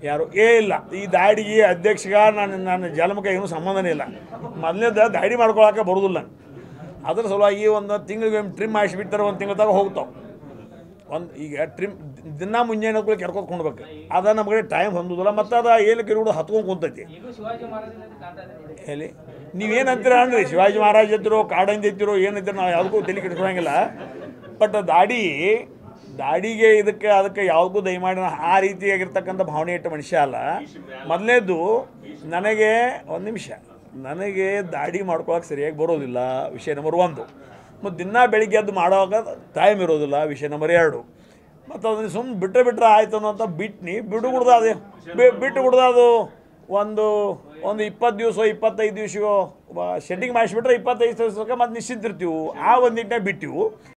ಯಾರು ಏ ಇಲ್ಲ ಈ ದಾಡಿಗೆ ಅಧ್ಯಕ್ಷಗ ನಾನು ನನ್ನ ಜನ್ಮಕ್ಕೆ ಏನೂ ಸಂಬಂಧನೇ ಇಲ್ಲ ಮೊದಲನೇದ ದಾಡಿ ಮಾಡ್ಕೊಳಕ್ಕೆ ಬರೋದಿಲ್ಲ ನಂಗೆ ಅದ್ರ ಸಲುವಾಗಿ ಒಂದು ತಿಂಗಳಿಗೆ ಟ್ರಿಮ್ ಮಾಡಿಸ್ಬಿಡ್ತಾರೆ ಒಂದು ತಿಂಗಳ ಹೋಗ್ತಾವೆ ಒಂದು ಈಗ ಟ್ರಿಮ್ ದಿನ ಮುಂಜಾನೆ ಕೂಡ ಕೆರ್ಕೋತ ಕೊಂಡ್ಬೇಕು ಅದ ನಮಗೆ ಟೈಮ್ ಹೊಂದೋದಿಲ್ಲ ಮತ್ತು ಅದು ಏನು ಕಿರುಡು ಹತ್ಕೊಂಡು ಕುಂತೈತಿ ಈಗೂ ಶಿವಾಜಿ ಮಹಾರಾಜನ ಕಾಣ್ತಾ ಇದೆ ನೋಡಿ ಹೇಳಿ ನೀವೇನು ಅಂತೀರ ಅಂದ್ರೆ ಶಿವಾಜಿ ಮಹಾರಾಜ್ ಎತ್ತಿರೋ ಕಾಡಂದ ಎತ್ತಿರೋ ಏನಂತೀರ ನಾವು ಯಾವುದಕ್ಕೂ ತಲೆ ಕೆಡಿಸ್ಕೊಳಂಗಿಲ್ಲ ಬಟ್ ದಾಡಿ ದಾಡಿಗೆ ಇದಕ್ಕೆ ಅದಕ್ಕೆ ಯಾವುದಕ್ಕೂ ದಯಮಾಡಿ ನಾ ಆ ರೀತಿಯಾಗಿರ್ತಕ್ಕಂಥ ಭಾವನೆ ಇಟ್ಟ ಮನುಷ್ಯ ಅಲ್ಲ ಮೊದಲನೇದು ನನಗೆ ಒಂದು ನಿಮಿಷ ನನಗೆ ದಾಡಿ ಮಾಡ್ಕೊಳಕ್ಕೆ ಸರಿಯಾಗಿ ಬರೋದಿಲ್ಲ ವಿಷಯ ನಂಬರ್ ಒಂದು ಮತ್ತು ದಿನ ಬೆಳಿಗ್ಗೆ ಎದ್ದು ಮಾಡೋವಾಗ ಟೈಮ್ ಇರೋದಿಲ್ಲ ವಿಷಯ ನಂಬರ್ ಎರಡು ಮತ್ತು ಅದನ್ನ ಸುಮ್ಮನೆ ಬಿಟ್ಟರೆ ಬಿಟ್ರೆ ಆಯ್ತು ಅನ್ನೋಂಥ ಬಿಟ್ನಿ ಬಿಡು ಕುಡ್ದು ಅದೇ ಬಿಟ್ಟು ಕುಡ್ದು ಅದು ಒಂದು ಒಂದು ಇಪ್ಪತ್ತು ದಿವಸ ಇಪ್ಪತ್ತೈದು ದಿವಸ ಶೆಟ್ಟಿಂಗ್ ಮಾಡಿಸ್ಬಿಟ್ರೆ ಇಪ್ಪತ್ತೈದು ದಿವಸಕ್ಕೆ ಮತ್ತೆ ನಿಶ್ಚಿಂತಿರ್ತೀವಿ ಆ ಒಂದು ನಿಟ್ಟಿನಾಗ ಬಿಟ್ಟಿವು